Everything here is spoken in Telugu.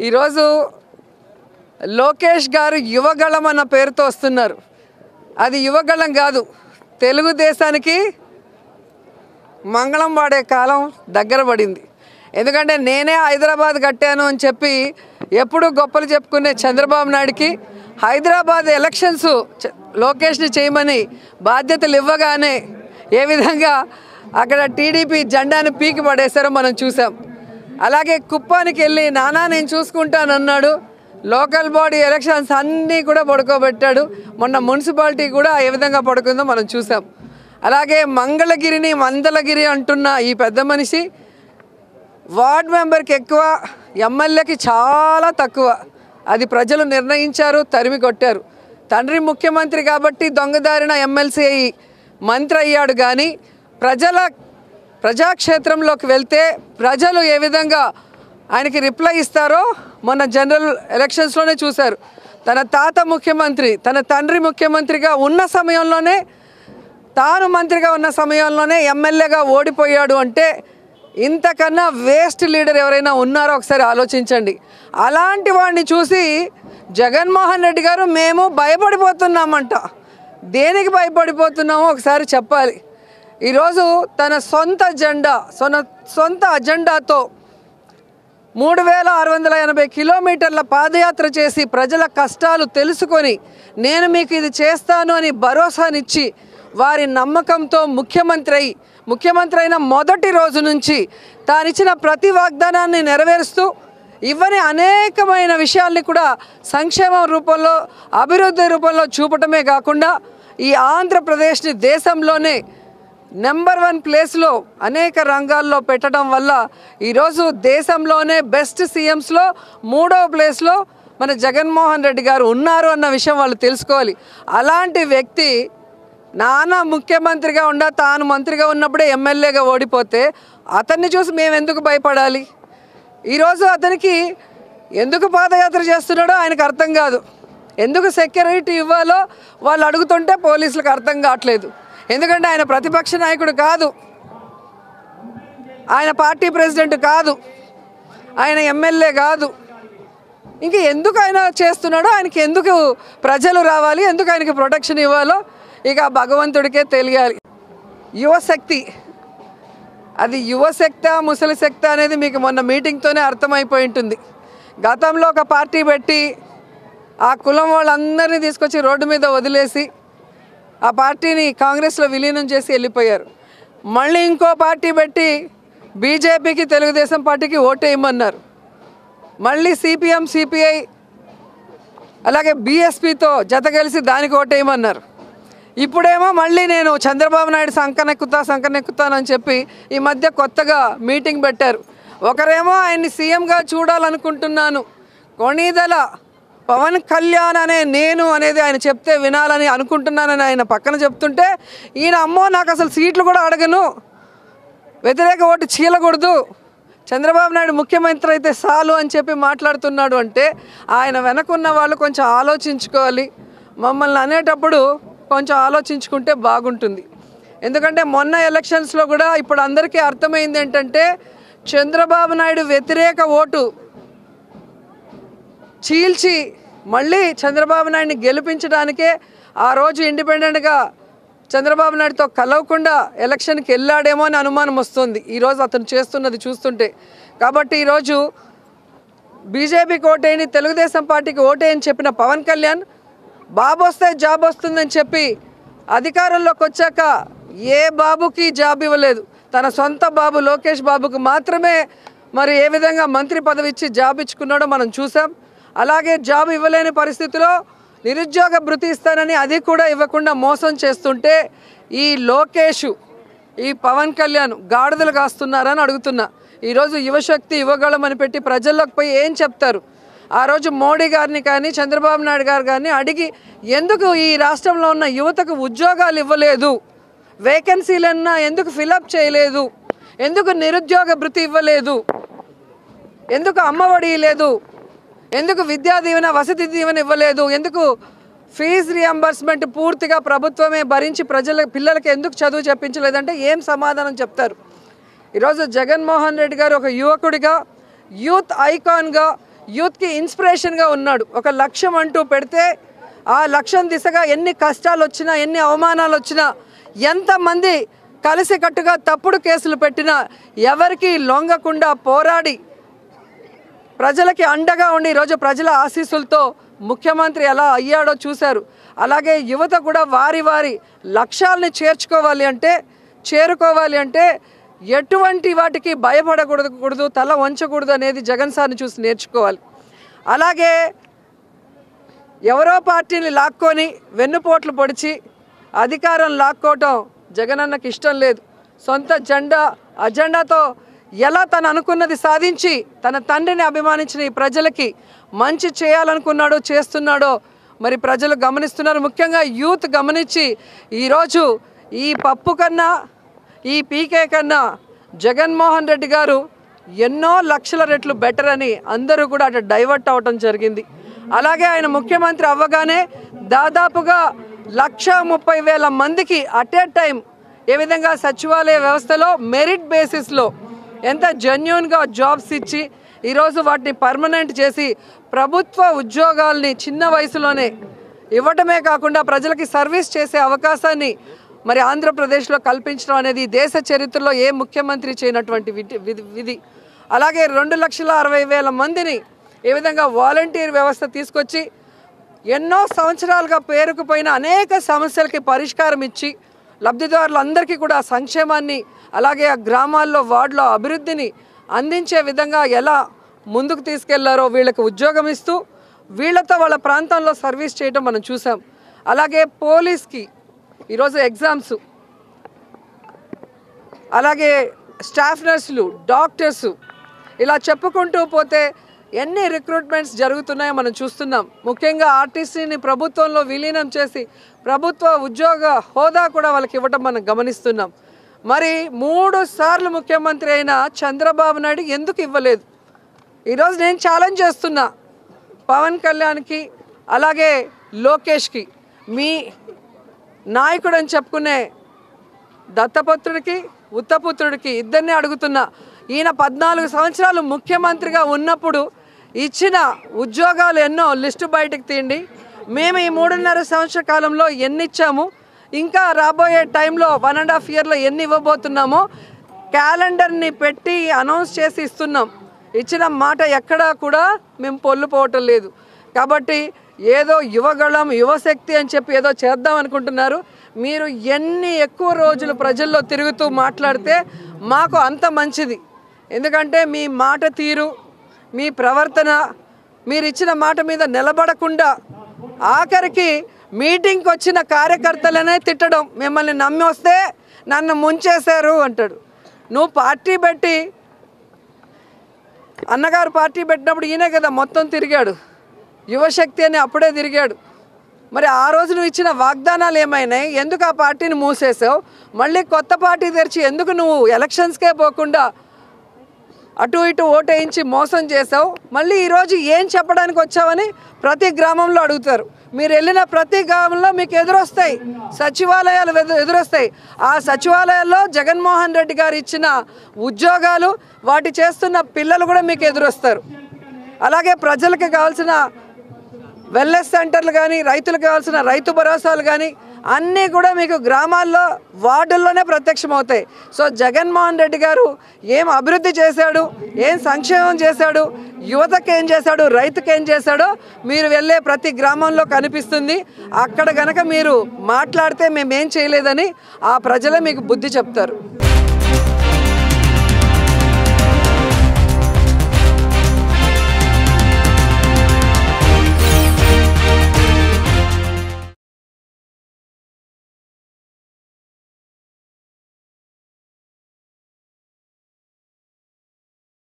ఈరోజు లోకేష్ గారు యువగళం అన్న పేరుతో వస్తున్నారు అది యువగళం కాదు తెలుగుదేశానికి మంగళం వాడే కాలం దగ్గర పడింది ఎందుకంటే నేనే హైదరాబాద్ కట్టాను అని చెప్పి ఎప్పుడు గొప్పలు చెప్పుకునే చంద్రబాబు నాయుడుకి హైదరాబాద్ ఎలక్షన్స్ చ- లోకేష్ని చేయమని బాధ్యతలు ఇవ్వగానే ఏ విధంగా అక్కడ టీడీపీ జెండాను పీకి పడేశారో మనం చూసాం అలాగే కుప్పానికి వెళ్ళి నానా నేను చూసుకుంటానన్నాడు లోకల్ బాడీ ఎలక్షన్స్ అన్నీ కూడా పడుకోబెట్టాడు మొన్న మున్సిపాలిటీ కూడా ఏ విధంగా పడుకుందో మనం చూసాం అలాగే మంగళగిరిని మందలగిరి అంటున్న ఈ పెద్ద మనిషి వార్డ్ మెంబర్కి ఎక్కువ ఎమ్మెల్యేకి చాలా తక్కువ అది ప్రజలు నిర్ణయించారు తరిమి కొట్టారు తండ్రి ముఖ్యమంత్రి కాబట్టి దొంగదారిన ఎమ్మెల్సీ అయ్యి మంత్రి అయ్యాడు కానీ ప్రజల ప్రజాక్షేత్రంలోకి వెళ్తే ప్రజలు ఏ విధంగా ఆయనకి రిప్లై ఇస్తారో మొన్న జనరల్ ఎలక్షన్స్లోనే చూశారు తన తాత ముఖ్యమంత్రి తన తండ్రి ముఖ్యమంత్రిగా ఉన్న సమయంలోనే తాను మంత్రిగా ఉన్న సమయంలోనే ఎమ్మెల్యేగా ఓడిపోయాడు అంటే ఇంతకన్నా వేస్ట్ లీడర్ ఎవరైనా ఉన్నారో ఒకసారి ఆలోచించండి అలాంటి వాడిని చూసి జగన్మోహన్ రెడ్డి గారు మేము భయపడిపోతున్నామంట దేనికి భయపడిపోతున్నామో ఒకసారి చెప్పాలి ఈరోజు తన సొంత జెండా సొన సొంత అజెండాతో మూడు వేల ఆరు వందల ఎనభై కిలోమీటర్ల పాదయాత్ర చేసి ప్రజల కష్టాలు తెలుసుకొని నేను మీకు ఇది చేస్తాను అని భరోసానిచ్చి వారి నమ్మకంతో ముఖ్యమంత్రి అయి ముఖ్యమంత్రి అయిన మొదటి రోజు నుంచి తానిచ్చిన ప్రతి వాగ్దానాన్ని నెరవేరుస్తూ ఇవ్వని అనేకమైన విషయాల్ని కూడా సంక్షేమం రూపంలో అభివృద్ధి రూపంలో చూపటమే కాకుండా ఈ ఆంధ్రప్రదేశ్ని దేశంలోనే నెంబర్ వన్ ప్లేస్లో అనేక రంగాల్లో పెట్టడం వల్ల ఈరోజు దేశంలోనే బెస్ట్ సీఎంస్లో మూడో ప్లేస్లో మన జగన్మోహన్ రెడ్డి గారు ఉన్నారు అన్న విషయం వాళ్ళు తెలుసుకోవాలి అలాంటి వ్యక్తి నాన్న ముఖ్యమంత్రిగా ఉండ తాను మంత్రిగా ఉన్నప్పుడే ఎమ్మెల్యేగా ఓడిపోతే అతన్ని చూసి మేము ఎందుకు భయపడాలి ఈరోజు అతనికి ఎందుకు పాదయాత్ర చేస్తున్నాడో ఆయనకు అర్థం కాదు ఎందుకు సెక్యూరిటీ ఇవ్వాలో వాళ్ళు అడుగుతుంటే పోలీసులకు అర్థం కావట్లేదు ఎందుకంటే ఆయన ప్రతిపక్ష నాయకుడు కాదు ఆయన పార్టీ ప్రెసిడెంట్ కాదు ఆయన ఎమ్మెల్యే కాదు ఇంక ఎందుకు ఆయన చేస్తున్నాడో ఆయనకి ఎందుకు ప్రజలు రావాలి ఎందుకు ఆయనకి ప్రొటెక్షన్ ఇవ్వాలో ఇక ఆ భగవంతుడికే తెలియాలి యువశక్తి అది యువశక్త ముసలి శక్త అనేది మీకు మొన్న మీటింగ్తోనే అర్థమైపోయి ఉంటుంది గతంలో ఒక పార్టీ పెట్టి ఆ కులం వాళ్ళందరినీ తీసుకొచ్చి రోడ్డు మీద వదిలేసి ఆ పార్టీని కాంగ్రెస్లో విలీనం చేసి వెళ్ళిపోయారు మళ్ళీ ఇంకో పార్టీ పెట్టి బీజేపీకి తెలుగుదేశం పార్టీకి ఓటేయమన్నారు మళ్ళీ సిపిఎం సిపిఐ అలాగే బీఎస్పీతో జత కలిసి దానికి ఓటేయమన్నారు ఇప్పుడేమో మళ్ళీ నేను చంద్రబాబు నాయుడు సంకనెక్కుతా సంకనెక్కుతానని చెప్పి ఈ మధ్య కొత్తగా మీటింగ్ పెట్టారు ఒకరేమో ఆయన్ని సీఎంగా చూడాలనుకుంటున్నాను కొణీదల పవన్ కళ్యాణ్ అనే నేను అనేది ఆయన చెప్తే వినాలని అనుకుంటున్నానని ఆయన పక్కన చెప్తుంటే ఈయన అమ్మో నాకు అసలు సీట్లు కూడా అడగను వ్యతిరేక ఓటు చీలకూడదు చంద్రబాబు నాయుడు ముఖ్యమంత్రి అయితే చాలు అని చెప్పి మాట్లాడుతున్నాడు అంటే ఆయన వెనకున్న వాళ్ళు కొంచెం ఆలోచించుకోవాలి మమ్మల్ని అనేటప్పుడు కొంచెం ఆలోచించుకుంటే బాగుంటుంది ఎందుకంటే మొన్న ఎలక్షన్స్లో కూడా ఇప్పుడు అందరికీ అర్థమైంది ఏంటంటే చంద్రబాబు నాయుడు వ్యతిరేక ఓటు చీల్చి మళ్ళీ చంద్రబాబు నాయుడిని గెలిపించడానికే ఆ రోజు ఇండిపెండెంట్గా చంద్రబాబు నాయుడుతో కలవకుండా ఎలక్షన్కి వెళ్ళాడేమో అని అనుమానం వస్తుంది ఈరోజు అతను చేస్తున్నది చూస్తుంటే కాబట్టి ఈరోజు బీజేపీకి ఓటేయని తెలుగుదేశం పార్టీకి ఓటేయని చెప్పిన పవన్ కళ్యాణ్ బాబు వస్తే జాబ్ వస్తుందని చెప్పి అధికారంలోకి వచ్చాక ఏ బాబుకి జాబ్ ఇవ్వలేదు తన సొంత బాబు లోకేష్ బాబుకు మాత్రమే మరి ఏ విధంగా మంత్రి పదవి ఇచ్చి జాబ్ ఇచ్చుకున్నాడో మనం చూసాం అలాగే జాబ్ ఇవ్వలేని పరిస్థితిలో నిరుద్యోగ భృతి ఇస్తానని అది కూడా ఇవ్వకుండా మోసం చేస్తుంటే ఈ లోకేష్ ఈ పవన్ కళ్యాణ్ గాడిదలు కాస్తున్నారని అడుగుతున్నా ఈరోజు యువశక్తి యువగళం అని పెట్టి ప్రజల్లోకి పోయి ఏం చెప్తారు ఆ రోజు మోడీ గారిని కానీ చంద్రబాబు నాయుడు గారు కానీ అడిగి ఎందుకు ఈ రాష్ట్రంలో ఉన్న యువతకు ఉద్యోగాలు ఇవ్వలేదు వేకెన్సీలన్నా ఎందుకు ఫిలప్ చేయలేదు ఎందుకు నిరుద్యోగ భృతి ఇవ్వలేదు ఎందుకు అమ్మఒడి లేదు ఎందుకు విద్యా దీవెన వసతి దీవెన ఇవ్వలేదు ఎందుకు ఫీజు రియంబర్స్మెంట్ పూర్తిగా ప్రభుత్వమే భరించి ప్రజల పిల్లలకి ఎందుకు చదువు చెప్పించలేదంటే ఏం సమాధానం చెప్తారు ఈరోజు జగన్మోహన్ రెడ్డి గారు ఒక యువకుడిగా యూత్ ఐకాన్గా యూత్కి ఇన్స్పిరేషన్గా ఉన్నాడు ఒక లక్ష్యం అంటూ పెడితే ఆ లక్ష్యం దిశగా ఎన్ని కష్టాలు వచ్చినా ఎన్ని అవమానాలు వచ్చినా ఎంతమంది కలిసికట్టుగా తప్పుడు కేసులు పెట్టినా ఎవరికి లొంగకుండా పోరాడి ప్రజలకి అండగా ఉండి ఈరోజు ప్రజల ఆశీస్సులతో ముఖ్యమంత్రి ఎలా అయ్యాడో చూశారు అలాగే యువత కూడా వారి వారి లక్ష్యాలని చేర్చుకోవాలి అంటే చేరుకోవాలి అంటే ఎటువంటి వాటికి భయపడకూడదు కూడదు తల వంచకూడదు అనేది జగన్ సార్ని చూసి నేర్చుకోవాలి అలాగే ఎవరో పార్టీని లాక్కొని వెన్నుపోట్లు పొడిచి అధికారం లాక్కోవటం జగనన్నకి ఇష్టం లేదు సొంత జెండా అజెండాతో ఎలా తను అనుకున్నది సాధించి తన తండ్రిని అభిమానించిన ఈ ప్రజలకి మంచి చేయాలనుకున్నాడో చేస్తున్నాడో మరి ప్రజలు గమనిస్తున్నారు ముఖ్యంగా యూత్ గమనించి ఈరోజు ఈ పప్పు కన్నా ఈ పీకే కన్నా జగన్మోహన్ రెడ్డి గారు ఎన్నో లక్షల రెట్లు బెటర్ అని అందరూ కూడా అటు డైవర్ట్ అవటం జరిగింది అలాగే ఆయన ముఖ్యమంత్రి అవ్వగానే దాదాపుగా లక్ష ముప్పై వేల మందికి అట్ ఏ టైం ఏ విధంగా సచివాలయ వ్యవస్థలో మెరిట్ బేసిస్లో ఎంత జెన్యున్గా జాబ్స్ ఇచ్చి ఈరోజు వాటిని పర్మనెంట్ చేసి ప్రభుత్వ ఉద్యోగాల్ని చిన్న వయసులోనే ఇవ్వటమే కాకుండా ప్రజలకి సర్వీస్ చేసే అవకాశాన్ని మరి ఆంధ్రప్రదేశ్లో కల్పించడం అనేది ఈ దేశ చరిత్రలో ఏ ముఖ్యమంత్రి చేయనటువంటి విధి- విధి విధి అలాగే రెండు లక్షల అరవై వేల మందిని ఏ విధంగా వాలంటీర్ వ్యవస్థ తీసుకొచ్చి ఎన్నో సంవత్సరాలుగా పేరుకుపోయిన అనేక సమస్యలకి పరిష్కారం ఇచ్చి లబ్ధిదారులందరికీ కూడా సంక్షేమాన్ని అలాగే ఆ గ్రామాల్లో వార్డులో అభివృద్ధిని అందించే విధంగా ఎలా ముందుకు తీసుకెళ్లారో వీళ్ళకి ఉద్యోగం ఇస్తూ వీళ్ళతో వాళ్ళ ప్రాంతంలో సర్వీస్ చేయడం మనం చూసాం అలాగే పోలీస్కి ఈరోజు ఎగ్జామ్స్ అలాగే స్టాఫ్ నర్సులు డాక్టర్స్ ఇలా చెప్పుకుంటూ పోతే ఎన్ని రిక్రూట్మెంట్స్ జరుగుతున్నాయో మనం చూస్తున్నాం ముఖ్యంగా ఆర్టీసీని ప్రభుత్వంలో విలీనం చేసి ప్రభుత్వ ఉద్యోగ హోదా కూడా వాళ్ళకి ఇవ్వటం మనం గమనిస్తున్నాం మరి మూడు సార్లు ముఖ్యమంత్రి అయిన చంద్రబాబు నాయుడు ఎందుకు ఇవ్వలేదు ఈరోజు నేను ఛాలెంజ్ చేస్తున్నా పవన్ కళ్యాణ్కి అలాగే లోకేష్కి మీ నాయకుడు అని చెప్పుకునే దత్తపుత్రుడికి ఉత్తపుత్రుడికి ఇద్దరిని అడుగుతున్నా ఈయన పద్నాలుగు సంవత్సరాలు ముఖ్యమంత్రిగా ఉన్నప్పుడు ఇచ్చిన ఉద్యోగాలు ఎన్నో లిస్టు బయటకు తీయండి మేము ఈ మూడున్నర సంవత్సర కాలంలో ఎన్ని ఇచ్చాము ఇంకా రాబోయే టైంలో వన్ అండ్ హాఫ్ ఇయర్లో ఎన్ని ఇవ్వబోతున్నామో క్యాలెండర్ని పెట్టి అనౌన్స్ చేసి ఇస్తున్నాం ఇచ్చిన మాట ఎక్కడా కూడా మేము పొల్లు పోవటం లేదు కాబట్టి ఏదో యువగళం యువశక్తి అని చెప్పి ఏదో చేద్దాం అనుకుంటున్నారు మీరు ఎన్ని ఎక్కువ రోజులు ప్రజల్లో తిరుగుతూ మాట్లాడితే మాకు అంత మంచిది ఎందుకంటే మీ మాట తీరు మీ ప్రవర్తన మీరు ఇచ్చిన మాట మీద నిలబడకుండా ఆఖరికి మీటింగ్కి వచ్చిన కార్యకర్తలనే తిట్టడం మిమ్మల్ని నమ్మి వస్తే నన్ను ముంచేశారు అంటాడు నువ్వు పార్టీ పెట్టి అన్నగారు పార్టీ పెట్టినప్పుడు ఈయనే కదా మొత్తం తిరిగాడు యువశక్తి అని అప్పుడే తిరిగాడు మరి ఆ రోజు నువ్వు ఇచ్చిన వాగ్దానాలు ఏమైనాయి ఎందుకు ఆ పార్టీని మూసేసావు మళ్ళీ కొత్త పార్టీ తెరిచి ఎందుకు నువ్వు ఎలక్షన్స్కే పోకుండా అటు ఇటు ఓటేయించి మోసం చేసావు మళ్ళీ ఈరోజు ఏం చెప్పడానికి వచ్చావని ప్రతి గ్రామంలో అడుగుతారు మీరు వెళ్ళిన ప్రతి గ్రామంలో మీకు ఎదురొస్తాయి సచివాలయాలు ఎదు- ఎదురొస్తాయి ఆ సచివాలయాల్లో జగన్మోహన్ రెడ్డి గారు ఇచ్చిన ఉద్యోగాలు వాటి చేస్తున్న పిల్లలు కూడా మీకు ఎదురొస్తారు అలాగే ప్రజలకు కావాల్సిన వెల్నెస్ సెంటర్లు కానీ రైతులకు కావాల్సిన రైతు భరోసాలు కానీ అన్నీ కూడా మీకు గ్రామాల్లో వార్డుల్లోనే ప్రత్యక్షమవుతాయి సో జగన్మోహన్ రెడ్డి గారు ఏం అభివృద్ధి చేశాడు ఏం సంక్షేమం చేశాడు యువతకు ఏం చేశాడు రైతుకు ఏం చేశాడో మీరు వెళ్ళే ప్రతి గ్రామంలో కనిపిస్తుంది అక్కడ గనక మీరు మాట్లాడితే మేమేం చేయలేదని ఆ ప్రజలే మీకు బుద్ధి చెప్తారు